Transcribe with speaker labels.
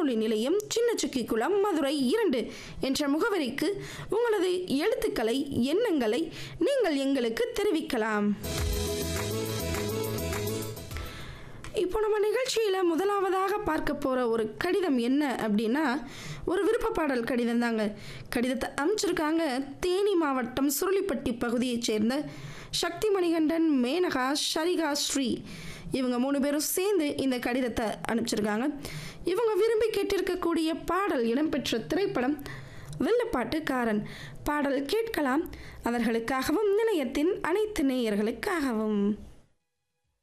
Speaker 1: வானொலி நிலையம் சின்னச்சுக்கிக்குளம் மதுரை இரண்டு என்ற முகவரிக்கு உங்களது எழுத்துக்களை எண்ணங்களை நீங்கள் எங்களுக்கு தெரிவிக்கலாம் இப்போ நம்ம நிகழ்ச்சியில் முதலாவதாக பார்க்க போகிற ஒரு கடிதம் என்ன அப்படின்னா ஒரு விருப்ப பாடல் கடிதம் தாங்க கடிதத்தை அமைச்சிருக்காங்க தேனி மாவட்டம் சுருளிப்பட்டி பகுதியைச் சேர்ந்த சக்தி மணிகண்டன் மேனகா ஷரிகா ஸ்ரீ இவங்க மூணு பேரும் சேர்ந்து இந்த கடிதத்தை அனுப்பிச்சிருக்காங்க இவங்க விரும்பி கேட்டிருக்கக்கூடிய பாடல் இடம்பெற்ற திரைப்படம் வெள்ளப்பாட்டுக்காரன் பாடல் கேட்கலாம் அவர்களுக்காகவும் நிலையத்தின் அனைத்து நேயர்களுக்காகவும்